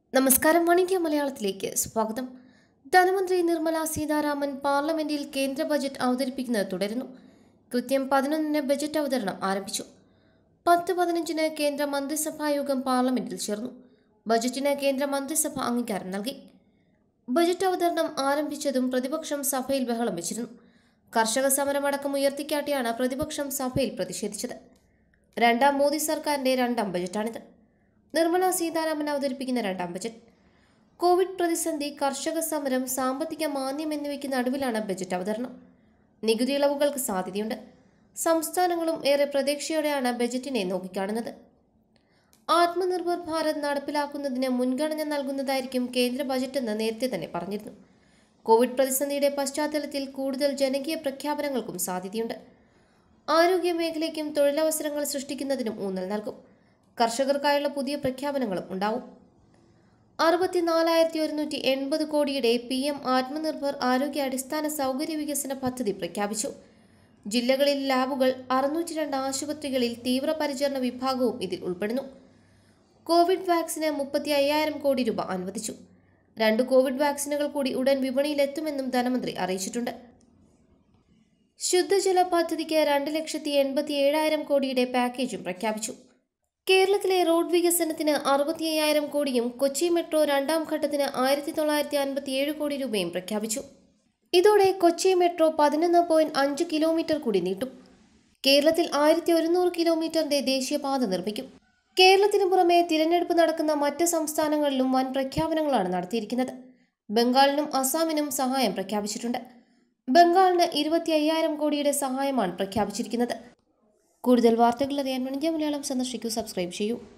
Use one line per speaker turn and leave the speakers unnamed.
നമസ്കാരം വണിജ്യ മലയാളത്തിലേക്ക് സ്വാഗതം ധനമന്ത്രി നിർമ്മല സീതാരാമൻ പാർലമെന്റിൽ കേന്ദ്ര ബജറ്റ് അവതരിപ്പിക്കുന്നത് തുടരുന്നു കൃത്യം പതിനൊന്നിന് ബജറ്റ് അവതരണം ആരംഭിച്ചു പത്ത് പതിനഞ്ചിന് കേന്ദ്ര മന്ത്രിസഭാ യോഗം പാർലമെന്റിൽ ചേർന്നു ബജറ്റിന് കേന്ദ്ര മന്ത്രിസഭ അംഗീകാരം നൽകി ബജറ്റ് അവതരണം ആരംഭിച്ചതും പ്രതിപക്ഷം സഭയിൽ ബഹളം വെച്ചിരുന്നു കർഷക സമരമടക്കം ഉയർത്തിക്കാട്ടിയാണ് പ്രതിപക്ഷം സഭയിൽ പ്രതിഷേധിച്ചത് രണ്ടാം മോദി സർക്കാരിന്റെ രണ്ടാം ബജറ്റാണിത് നിർമ്മല സീതാരാമൻ അവതരിപ്പിക്കുന്ന രണ്ടാം ബജറ്റ് കോവിഡ് പ്രതിസന്ധി കർഷക സമരം സാമ്പത്തിക മാന്ദ്യം എന്നിവയ്ക്ക് നടുവിലാണ് ബജറ്റ് അവതരണം നികുതി ഇളവുകൾക്ക് സാധ്യതയുണ്ട് സംസ്ഥാനങ്ങളും ഏറെ പ്രതീക്ഷയോടെയാണ് ബജറ്റിനെ നോക്കിക്കാണുന്നത് ആത്മനിർഭർ ഭാരത് നടപ്പിലാക്കുന്നതിന് മുൻഗണന നൽകുന്നതായിരിക്കും കേന്ദ്ര ബജറ്റെന്ന് നേരത്തെ തന്നെ പറഞ്ഞിരുന്നു കോവിഡ് പ്രതിസന്ധിയുടെ പശ്ചാത്തലത്തിൽ കൂടുതൽ ജനകീയ പ്രഖ്യാപനങ്ങൾക്കും സാധ്യതയുണ്ട് ആരോഗ്യ മേഖലയ്ക്കും തൊഴിലവസരങ്ങൾ സൃഷ്ടിക്കുന്നതിനും ഊന്നൽ നൽകും കർഷകർക്കായുള്ള പുതിയ പ്രഖ്യാപനങ്ങളും ഉണ്ടാവും അറുപത്തിനാലായിരത്തി ഒരുന്നൂറ്റി എൺപത് കോടിയുടെ പി എം ആത്മനിർഭർ ആരോഗ്യ അടിസ്ഥാന സൗകര്യ വികസന പദ്ധതി പ്രഖ്യാപിച്ചു ജില്ലകളിൽ ലാബുകൾ അറുന്നൂറ്റി രണ്ട് ആശുപത്രികളിൽ തീവ്രപരിചരണ വിഭാഗവും ഇതിൽ ഉൾപ്പെടുന്നു കോവിഡ് വാക്സിന് മുപ്പത്തി അയ്യായിരം കോടി രൂപ അനുവദിച്ചു രണ്ട് കോവിഡ് വാക്സിനുകൾ കൂടി ഉടൻ വിപണിയിലെത്തുമെന്നും ധനമന്ത്രി അറിയിച്ചിട്ടുണ്ട് ശുദ്ധജല പദ്ധതിക്ക് രണ്ട് ലക്ഷത്തി എൺപത്തി ഏഴായിരം കോടിയുടെ പാക്കേജും പ്രഖ്യാപിച്ചു കേരളത്തിലെ റോഡ് വികസനത്തിന് അറുപത്തി അയ്യായിരം കോടിയും കൊച്ചി മെട്രോ രണ്ടാം ഘട്ടത്തിന് ആയിരത്തി തൊള്ളായിരത്തി അൻപത്തി ഏഴ് കോടി രൂപയും പ്രഖ്യാപിച്ചു ഇതോടെ കൊച്ചി മെട്രോ പതിനൊന്ന് പോയിന്റ് അഞ്ച് കിലോമീറ്റർ കൂടി നീട്ടും കേരളത്തിൽ ആയിരത്തി ഒരുന്നൂറ് കിലോമീറ്ററിന്റെ ദേശീയപാത നിർമ്മിക്കും കേരളത്തിന് പുറമെ തിരഞ്ഞെടുപ്പ് നടക്കുന്ന മറ്റ് സംസ്ഥാനങ്ങളിലും വൻ പ്രഖ്യാപനങ്ങളാണ് നടത്തിയിരിക്കുന്നത് ബംഗാളിനും അസാമിനും സഹായം പ്രഖ്യാപിച്ചിട്ടുണ്ട് ബംഗാളിന് ഇരുപത്തി അയ്യായിരം കോടിയുടെ സഹായമാണ് പ്രഖ്യാപിച്ചിരിക്കുന്നത് കൂടുതൽ വാർത്തകൾ അറിയാൻ വണിജ്യ മലയാളം സന്ദർശിക്കൂ സബ്സ്ക്രൈബ് ചെയ്യൂ